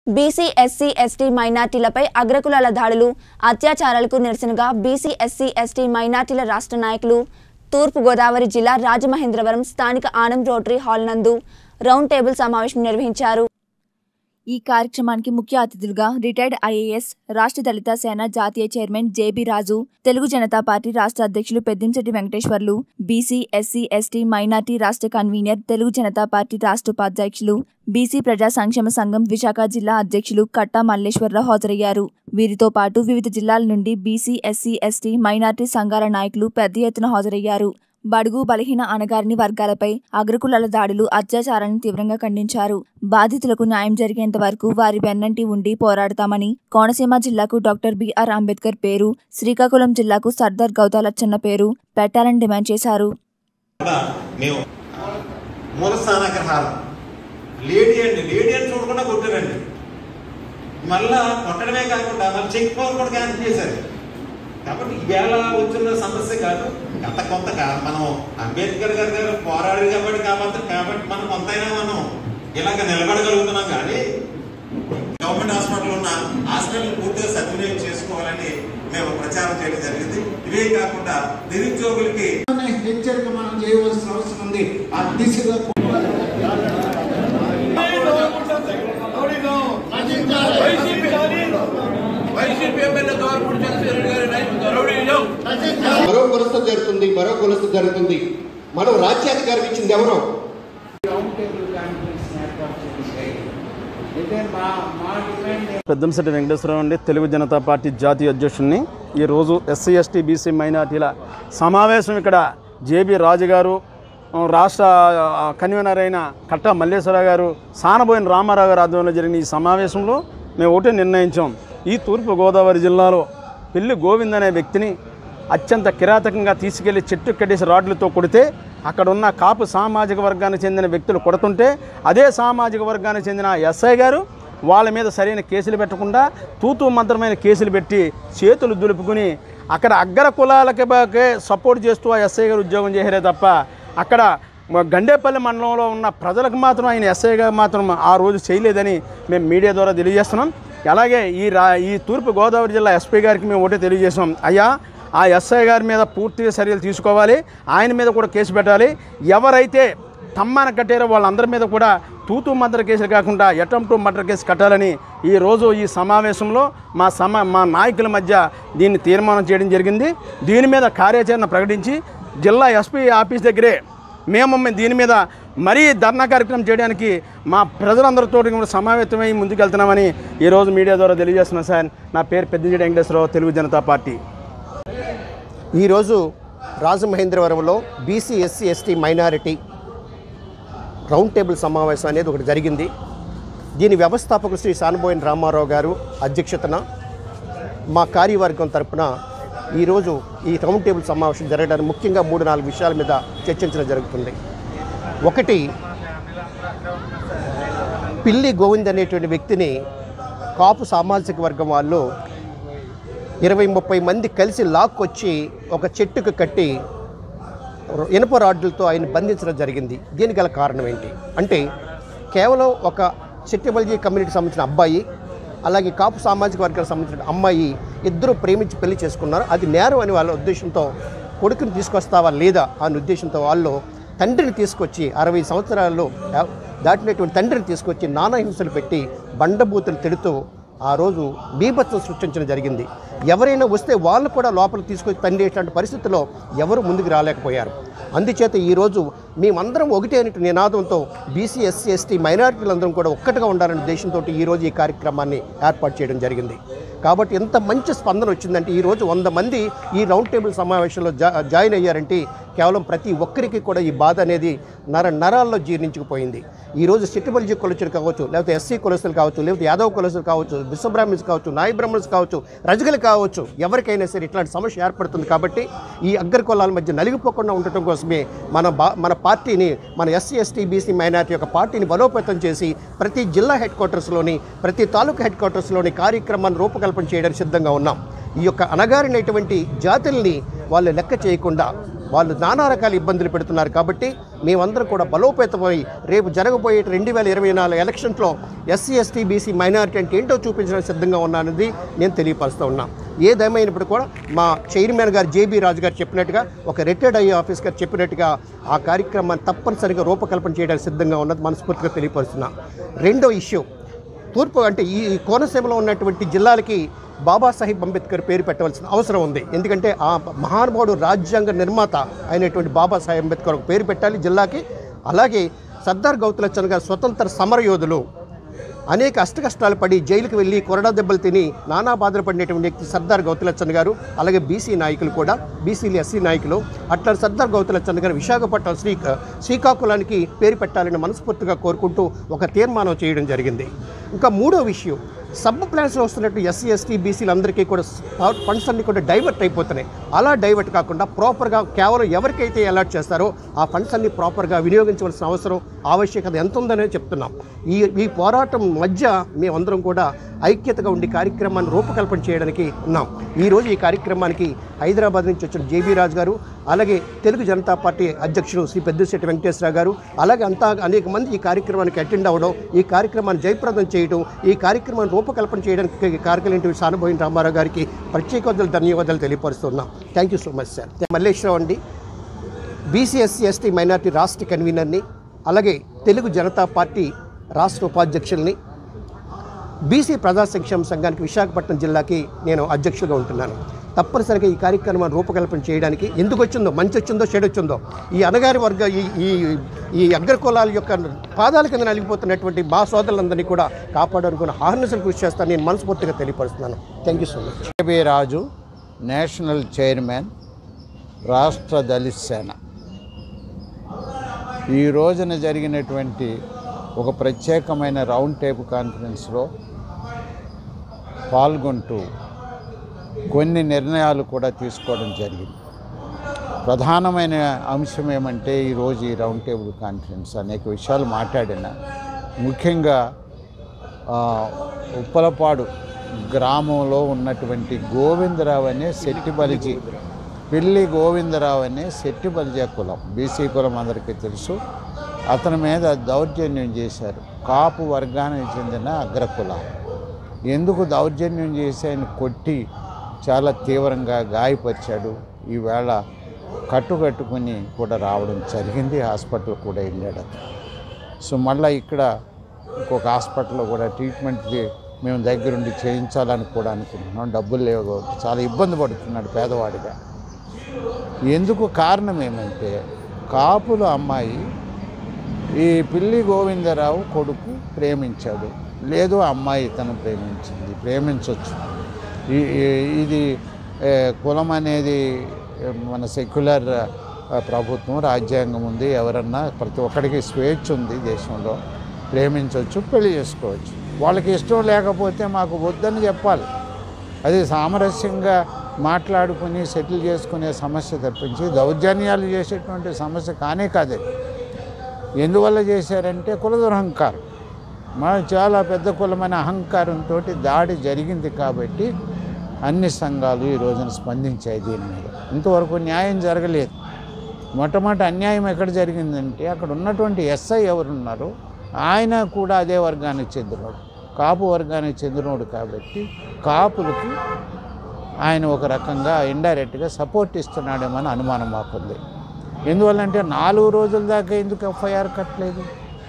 BC SC ST మైనార్టీలపై అగ్రకులాల దాడులు అత్యాచారాలకు నిరసనగా బీసీ ఎస్సీ ఎస్టీ మైనార్టీల రాష్ట్ర నాయకులు తూర్పు గోదావరి జిల్లా రాజమహేంద్రవరం స్థానిక ఆనం రోటరీ హాల్ నందు రౌండ్ టేబుల్ సమావేశం నిర్వహించారు ఈ కార్యక్రమానికి ముఖ్య అతిథులుగా రిటైర్డ్ ఐఏఎస్ రాష్ట్ర దళిత సేన జాతీయ chairman JB Raju Telugu Janata party రాష్ట్ర అధ్యక్షులు Peddinshetti Venkateswarlu BC SC ST minority రాష్ట్ర కన్వీనర్ తెలుగు జనతా పార్టీ రాష్ట్ర ఉపాధ్యక్షులు బీసీ ప్రజా సంక్షేమ సంఘం విశాఖ జిల్లా అధ్యక్షులు కట్టా మల్లేశ్వరరావు హాజరయ్యారు వీరితో పాటు వివిధ జిల్లాల నుండి బీసీ ఎస్సీ ఎస్టీ మైనార్టీ సంఘాల నాయకులు పెద్ద ఎత్తున హాజరయ్యారు బడుగు బలహీన అణగారిని వర్గాలపై అగ్రకులాల దాడులు అత్యాచారాలను తీవ్రంగా ఖండించారు బాధితులకు న్యాయం జరిగేంత వరకు వారి వెన్నంటి ఉండి పోరాడతామని కోనసీమ జిల్లాకు డాక్టర్ బిఆర్ అంబేద్కర్ పేరు శ్రీకాకుళం జిల్లాకు సర్దార్ గౌతాలచ్చన్న పేరు పెట్టాలని డిమాండ్ చేశారు కూడా మేము మూల స్థానాగ్రహారం లేడీ అండి లేడీ అని చూడకుండా కొట్టారండి మళ్ళా కొట్టడమే కాకుండా మళ్ళీ చెక్ పవర్ కూడా క్యాన్సిల్ చేశారు కాబట్టి ఈవేళ వచ్చిన సమస్య కాదు గత కొంత కా- మనం అంబేద్కర్ గారు గారు పోరాడారు కాబట్టి కాబట్టి కాబట్టి మనం కొంతైనా మనం ఇలాగ నిలబడగలుగుతున్నాం కానీ గవర్నమెంట్ హాస్పిటల్ ఉన్న హాస్పిటల్ పూర్తిగా సద్వినియోగం చేసుకోవాలని మేము ప్రచారం చేయడం జరిగింది ఇవే కాకుండా నిరుద్యోగులకి అనే హెచ్చరిక మనం చేయవలసిన అవసరం ఉంది ఆ దిశగా వైసీపీ ఎమ్మెల్యే గవర్నమెంట్ చంద్రశేఖర్ గారి నాయకుడు రౌడీజం మరో కొలస జరుగుతుంది మరో కొలస జరుగుతుంది మనం రాజ్యాధికారం ఇచ్చింది ఎవరో రౌండ్ టేబుల్ కాన్ఫరెన్స్ ఏర్పాటు చేసి అయితే మా మా డిమాండ్ పెద్దంశెట్టి వెంకటేశ్వరరావు అండి తెలుగు జనతా పార్టీ జాతీయ అధ్యక్షుడిని ఈరోజు ఎస్సీ ఎస్టీ బీసీ మైనార్టీల సమావేశం ఇక్కడ జేబీ రాజు గారు ఆ, రాష్ట్ర ఆ, కన్వీనర్ అయిన కట్ట మల్లేశ్వరరావు గారు సానబోయిన రామారావు గారు ఆధ్వర్యంలో జరిగిన ఈ సమావేశంలో మేము ఒకటే నిర్ణయించాం ఈ తూర్పు గోదావరి జిల్లాలో పెళ్లి గోవింద్ అనే వ్యక్తిని అత్యంత కిరాతకంగా తీసుకెళ్లి చెట్టు కట్టేసి రాడ్లతో కొడితే అక్కడ ఉన్న కాపు సామాజిక వర్గానికి చెందిన వ్యక్తులు కొడుతుంటే అదే సామాజిక వర్గానికి చెందిన ఎస్ఐ గారు వాళ్ళ మీద సరైన కేసులు పెట్టకుండా తూతూ మంత్రమైన కేసులు పెట్టి చేతులు దులుపుకుని అక్కడ అగ్ర కులాలకి బాకే సపోర్ట్ చేస్తూ ఆ ఎస్ఐ గారు ఉద్యోగం చేశారే తప్ప అక్కడ మ- గండేపల్లి మండలంలో ఉన్న ప్రజలకు మాత్రం ఆయన ఎస్ఐ గారు మాత్రం ఆ రోజు చేయలేదని మేము మీడియా ద్వారా తెలియజేస్తున్నాం అలాగే ఈ రా ఈ తూర్పు గోదావరి జిల్లా ఎస్పీ గారికి మేము ఒకటే తెలియజేసాం అయ్యా ఆ ఎస్ఐ గారి మీద పూర్తిగా చర్యలు తీసుకోవాలి ఆయన మీద కూడా కేసు పెట్టాలి ఎవరైతే తమ్మాన కట్టారో వాళ్ళందరి మీద కూడా తూతూ మర్డర్ కేసులు కాకుండా అటెంప్ట్ మర్డర్ కేసు కట్టాలని ఈ రోజు ఈ సమావేశంలో మా సమా మా నాయకుల మధ్య దీన్ని తీర్మానం చేయడం జరిగింది దీని మీద కార్యాచరణ ప్రకటించి జిల్లా ఎస్పీ ఆఫీస్ దగ్గరే మేము దీని మీద మరీ ధర్నా కార్యక్రమం చేయడానికి మా ప్రజలందరితో కూడా సమావేశమై ముందుకెళ్తున్నామని ఈరోజు మీడియా ద్వారా తెలియజేస్తున్నాం సార్ నా పేరు పెద్దింజడి వెంకటేశ్వరరావు తెలుగు జనతా పార్టీ ఈరోజు రాజమహేంద్రవరంలో BC SC ST minority round table సమావేశం అనేది ఒకటి జరిగింది దీని వ్యవస్థాపకులు శ్రీ సానబోయిన రామారావు గారు అధ్యక్షతన మా కార్యవర్గం తరపున ఈరోజు ఈ రౌండ్ టేబుల్ సమావేశం జరగడానికి ముఖ్యంగా మూడు నాలుగు విషయాల మీద చర్చించడం జరుగుతుంది ఒకటి పిల్లి గోవింద్ అనేటువంటి వ్యక్తిని కాపు సామాజిక వర్గం వాళ్ళు ఇరవై ముప్పై మంది కలిసి లాక్కొచ్చి ఒక చెట్టుకు కట్టి ఇనుప రాడ్లతో ఆయన బంధించడం జరిగింది దీనికి గల కారణం ఏంటి అంటే కేవలం ఒక సెట్టిబల్జీ కమ్యూనిటీకి సంబంధించిన అబ్బాయి అలాగే కాపు సామాజిక వర్గానికి సంబంధించిన అమ్మాయి ఇద్దరు ప్రేమించి పెళ్లి చేసుకున్నారు అది నేరం అని వాళ్ళ ఉద్దేశంతో కొడుకుని తీసుకొస్తావా లేదా అనే ఉద్దేశంతో వాళ్ళు తండ్రిని తీసుకొచ్చి అరవై సంవత్సరాల్లో దా- దాటినటువంటి తండ్రిని తీసుకొచ్చి నానా హింసలు పెట్టి బండబూతులు తిడుతూ ఆ రోజు బీభత్సం సృష్టించడం జరిగింది ఎవరైనా వస్తే వాళ్ళు కూడా లోపల తీసుకొచ్చి తండ్రి ఇట్లాంటి పరిస్థితుల్లో ఎవరు ముందుకు రాలేకపోయారు అందుచేత ఈరోజు మేమందరం ఒకటే అనే నినాదంతో బీసీ ఎస్సీ ఎస్టీ మైనారిటీలందరం కూడా ఒక్కటిగా ఉండాలనే ఉద్దేశంతో ఈరోజు ఈ కార్యక్రమాన్ని ఏర్పాటు చేయడం జరిగింది కాబట్టి ఎంత మంచి స్పందన వచ్చిందంటే ఈరోజు వంద మంది ఈ రౌండ్ టేబుల్ సమావేశంలో జా జాయిన్ అయ్యారంటే కేవలం ప్రతి ఒక్కరికి కూడా ఈ బాధ అనేది నర నరాల్లో జీర్ణించుకుపోయింది ఈరోజు సిట్టుబల్జీ కులచులు కావచ్చు లేకపోతే ఎస్సీ కులస్తులు కావచ్చు లేకపోతే యాదవ్ కులస్తులు కావచ్చు విశ్వబ్రాహ్మణ్స్ కావచ్చు నాయ బ్రాహ్మణ్స్ కావచ్చు రజకులు కావచ్చు ఎవరికైనా సరే ఇట్లాంటి సమస్య ఏర్పడుతుంది కాబట్టి ఈ అగ్ర కులాల మధ్య నలిగిపోకుండా ఉండటం కోసమే మన బా మన పార్టీని మన ఎస్సీ ఎస్టీ బీసీ మైనారిటీ యొక్క పార్టీని బలోపేతం చేసి ప్రతి జిల్లా హెడ్ క్వార్టర్స్లోని ప్రతి తాలూకా హెడ్ క్వార్టర్స్లోని కార్యక్రమాన్ని రూపకల్పన చేయడానికి సిద్ధంగా ఉన్నాం ఈ యొక్క అణగారినటువంటి జాతుల్ని వాళ్ళు లెక్క చేయకుండా వాళ్ళు నానా రకాల ఇబ్బందులు పెడుతున్నారు కాబట్టి మేమందరం కూడా బలోపేతమై రేపు జరగబోయే రెండు వేల ఇరవై నాలుగు ఎలక్షన్స్లో ఎస్సీ ఎస్టీ బీసీ మైనారిటీ అంటే ఏంటో చూపించడానికి సిద్ధంగా ఉన్నానది నేను తెలియపరుస్తూ ఉన్నాను ఏదేమైనప్పుడు కూడా మా చైర్మన్ గారు జేబీ రాజు గారు చెప్పినట్టుగా ఒక రిటైర్డ్ అయ్యే ఆఫీస్ గారు చెప్పినట్టుగా ఆ కార్యక్రమాన్ని తప్పనిసరిగా రూపకల్పన చేయడానికి సిద్ధంగా ఉన్నది మనస్ఫూర్తిగా తెలియపరుస్తున్నాం రెండో ఇష్యూ తూర్పు అంటే ఈ ఈ కోనసీమలో ఉన్నటువంటి జిల్లాలకి బాబాసాహెబ్ అంబేద్కర్ పేరు పెట్టవలసిన అవసరం ఉంది ఎందుకంటే ఆ మహానుభావుడు రాజ్యాంగ నిర్మాత అయినటువంటి బాబాసాహెబ్ అంబేద్కర్ ఒక పేరు పెట్టాలి జిల్లాకి అలాగే సర్దార్ గౌతులచ్చన్ గారు స్వతంత్ర సమరయోధులు అనేక అష్టకష్టాలు పడి జైలుకి వెళ్ళి కొరడా దెబ్బలు తిని నానా బాధలు పడినటువంటి వ్యక్తి సర్దార్ గౌతులచ్చన్ గారు అలాగే బీసీ నాయకులు కూడా బీసీలు ఎస్సీ నాయకులు అట్లా సర్దార్ గౌతులచ్చన్ గారు విశాఖపట్నం శ్రీ శ్రీకాకుళానికి పేరు పెట్టాలని మనస్ఫూర్తిగా కోరుకుంటూ ఒక తీర్మానం చేయడం జరిగింది ఇంకా మూడో విషయం సబ్ ప్లాన్స్లో వస్తున్నట్టు ఎస్సీ ఎస్టీ బీసీలందరికీ కూడా ఫండ్స్ అన్ని కూడా డైవర్ట్ అయిపోతున్నాయి అలా డైవర్ట్ కాకుండా ప్రాపర్గా కేవలం ఎవరికైతే అలాట్ చేస్తారో ఆ ఫండ్స్ అన్ని ప్రాపర్గా వినియోగించవలసిన అవసరం ఆవశ్యకత ఎంత ఉందనే చెప్తున్నాం ఈ ఈ పోరాటం మధ్య మేమందరం కూడా ఐక్యతగా ఉండి కార్యక్రమాన్ని రూపకల్పన చేయడానికి ఉన్నాం ఈరోజు ఈ కార్యక్రమానికి హైదరాబాద్ నుంచి వచ్చిన జేబీ రాజు గారు అలాగే తెలుగు జనతా పార్టీ అధ్యక్షుడు శ్రీ పెద్దిశెట్టి వెంకటేశ్వర గారు అలాగే అంతా అనేక మంది ఈ కార్యక్రమానికి అటెండ్ అవ్వడం ఈ కార్యక్రమాన్ని జయప్రదం చేయడం ఈ కార్యక్రమాన్ని రూపకల్పన చేయడానికి కార్యక్రమం సానుభోయిన రామారావు గారికి ప్రత్యేక ధన్యవాదాలు తెలియపరుస్తున్నాం thank you so much sir Malleswaram అండి బీసీఎస్సీ ఎస్టీ మైనార్టీ రాష్ట్ర కన్వీనర్ని అలాగే తెలుగు జనతా పార్టీ రాష్ట్ర ఉపాధ్యక్షుల్ని బీసీ ప్రజా సంక్షేమ సంఘానికి విశాఖపట్నం జిల్లాకి నేను అధ్యక్షుడిగా ఉంటున్నాను తప్పనిసరిగా ఈ కార్యక్రమాన్ని రూపకల్పన చేయడానికి ఎందుకు వచ్చిందో మంచి వచ్చిందో చెడు వచ్చిందో ఈ అనగారి వర్గ ఈ ఈ ఈ అగ్రకులాల యొక్క పాదాల కింద నలిగిపోతున్నటువంటి మా సోదరులందరినీ కూడా కాపాడాలనుకున్న హార్నెస్లు కృషి చేస్తాను నేను మనస్ఫూర్తిగా తెలియపరుస్తున్నాను thank you so much KB Raju national chairman రాష్ట్ర దళిత్ సేన ఈ రోజున జరిగినటువంటి ఒక ప్రత్యేకమైన రౌండ్ టేబుల్ కాన్ఫరెన్స్లో పాల్గొంటూ కొన్ని నిర్ణయాలు కూడా తీసుకోవడం జరిగింది ప్రధానమైన అంశం ఏమంటే ఈరోజు ఈ రౌండ్ టేబుల్ కాన్ఫరెన్స్ అనేక విషయాలు మాట్లాడిన ముఖ్యంగా ఆ, ఉప్పలపాడు గ్రామంలో ఉన్నటువంటి గోవిందరావు అనే శెట్టిబలిజీ పిల్లి గోవిందరావు అనే శెట్టిబలిజ కులం బీసీ కులం అందరికీ తెలుసు అతని మీద దౌర్జన్యం చేశారు కాపు వర్గానికి చెందిన అగ్రకులం ఎందుకు దౌర్జన్యం చేసి ఆయన కొట్టి చాలా తీవ్రంగా గాయపరిచాడు ఈవేళ కట్టుకట్టుకుని కూడా రావడం జరిగింది హాస్పిటల్ కూడా వెళ్ళాడు అతను సో మళ్ళీ ఇక్కడ ఇంకొక హాస్పిటల్లో కూడా ట్రీట్మెంట్కి మేము దగ్గరుండి చేయించాలని కూడా అనుకుంటున్నాం డబ్బులు లేవు కాబట్టి చాలా ఇబ్బంది పడుతున్నాడు పేదవాడిగా ఎందుకు కారణం ఏమంటే కాపుల అమ్మాయి ఈ పిల్లి గోవిందరావు కొడుకు ప్రేమించాడు లేదు అమ్మాయి తను ప్రేమించింది ప్రేమించవచ్చు ఈ- ఈ- ఇది ఏ, కులం అనేది ఏ, మన సెక్యులర్ ఆ, ప్రభుత్వం రాజ్యాంగం ఉంది ఎవరన్నా ప్రతి ఒక్కడికి స్వేచ్ఛ ఉంది దేశంలో ప్రేమించవచ్చు పెళ్లి చేసుకోవచ్చు వాళ్ళకి ఇష్టం లేకపోతే మాకు వద్దని చెప్పాలి అది సామరస్యంగా మాట్లాడుకుని సెటిల్ చేసుకునే సమస్య తప్పించి దౌర్జన్యాలు చేసేటువంటి సమస్య కానే కాదు ఎందువల్ల చేశారంటే కుల దురహంకారం మా చాలా పెద్ద కులమైన అహంకారంతో దాడి జరిగింది కాబట్టి అన్ని సంఘాలు ఈ రోజున స్పందించాయి దీని మీద ఇంతవరకు న్యాయం జరగలేదు మొట్టమొదటి అన్యాయం ఎక్కడ జరిగిందంటే అక్కడ ఉన్నటువంటి ఎస్ఐ ఎవరున్నారో ఆయన కూడా అదే వర్గానికి చెందినోడు కాపు వర్గానికి చెందినోడు కాబట్టి కాపులకి ఆయన ఒక రకంగా ఇండైరెక్ట్గా సపోర్ట్ ఇస్తున్నాడేమో అని అనుమానం మాకుంది ఎందువల్లంటే నాలుగు రోజుల దాకా ఎందుకు ఎఫ్ఐఆర్ కట్టలేదు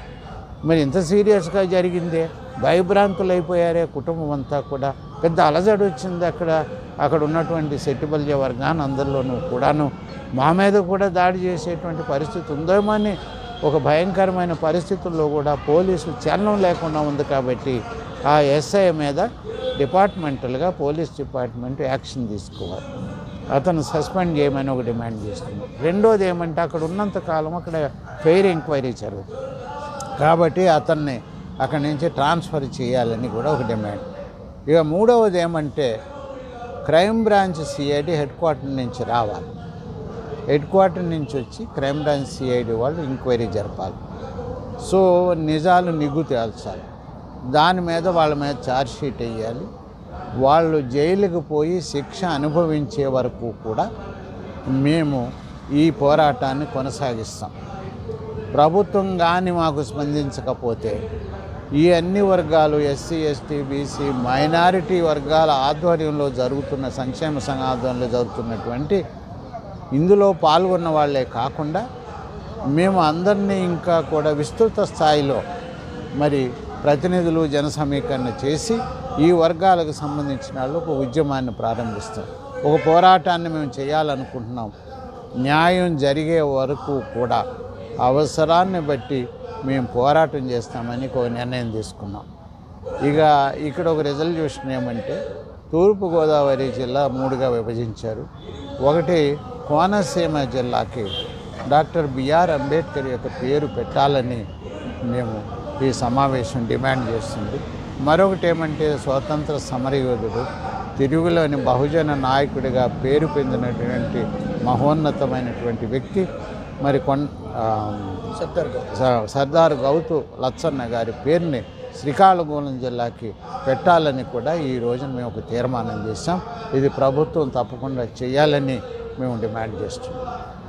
మరి ఇంత సీరియస్గా జరిగిందే భయభ్రాంతులు అయిపోయారే కుటుంబం అంతా కూడా పెద్ద అలజడి వచ్చింది అక్కడ అక్కడ ఉన్నటువంటి సెట్టిబల్య వర్గాన్ని అందరిలోనూ కూడాను మా మీద కూడా దాడి చేసేటువంటి పరిస్థితి ఉందేమో అని ఒక భయంకరమైన పరిస్థితుల్లో కూడా పోలీసు చలనం లేకుండా ఉంది కాబట్టి ఆ ఎస్ఐ మీద డిపార్ట్మెంటల్గా పోలీస్ డిపార్ట్మెంట్ యాక్షన్ తీసుకోవాలి అతను సస్పెండ్ చేయమని ఒక డిమాండ్ చేస్తుంది రెండోది ఏమంటే అక్కడ ఉన్నంత కాలం అక్కడ ఫెయిర్ ఎంక్వైరీ జరుగుతుంది కాబట్టి అతన్ని అక్కడి నుంచి ట్రాన్స్ఫర్ చేయాలని కూడా ఒక డిమాండ్ ఇక మూడవది ఏమంటే crime branch CID headquarter నుంచి రావాలి హెడ్ క్వార్టర్ నుంచి వచ్చి క్రైమ్ బ్రాంచ్ సిఐడి వాళ్ళు ఎంక్వైరీ జరపాలి సో నిజాలు నిగ్గు తేల్చాలి దాని మీద వాళ్ళ మీద ఛార్జ్ షీట్ వేయాలి వాళ్ళు జైలుకు పోయి శిక్ష అనుభవించే వరకు కూడా మేము ఈ పోరాటాన్ని కొనసాగిస్తాం ప్రభుత్వం కానీ మాకు స్పందించకపోతే ఈ అన్ని వర్గాలు ఎస్సీ ఎస్టీ బీసీ మైనారిటీ వర్గాల ఆధ్వర్యంలో జరుగుతున్న సంక్షేమ సంఘ ఆధ్వర్యంలో జరుగుతున్నటువంటి ఇందులో పాల్గొన్న వాళ్ళే కాకుండా మేము అందరినీ ఇంకా కూడా విస్తృత స్థాయిలో మరి ప్రతినిధులు జన సమీకరణ చేసి ఈ వర్గాలకు సంబంధించిన వాళ్ళు ఒక ఉద్యమాన్ని ప్రారంభిస్తాం ఒక పోరాటాన్ని మేము చేయాలనుకుంటున్నాం న్యాయం జరిగే వరకు కూడా అవసరాన్ని బట్టి మేము పోరాటం చేస్తామని ఒక నిర్ణయం తీసుకున్నాం ఇక ఇక్కడ ఒక రిజల్యూషన్ ఏమంటే తూర్పుగోదావరి జిల్లా మూడుగా విభజించారు ఒకటి కోనసీమ జిల్లాకి డాక్టర్ బిఆర్ అంబేద్కర్ యొక్క పేరు పెట్టాలని మేము ఈ సమావేశం డిమాండ్ చేస్తుంది మరొకటి ఏమంటే స్వాతంత్ర సమరయోధుడు తిరుగులోని బహుజన నాయకుడిగా పేరు పొందినటువంటి మహోన్నతమైనటువంటి వ్యక్తి మరి కొన్ ఆ, స- సర్దార్ గౌతు లచ్చన్న గారి పేరుని శ్రీకాకుళం జిల్లాకి పెట్టాలని కూడా ఈ రోజున మేము ఒక తీర్మానం చేశాం ఇది ప్రభుత్వం తప్పకుండా చేయాలని మేము డిమాండ్ చేస్తున్నాం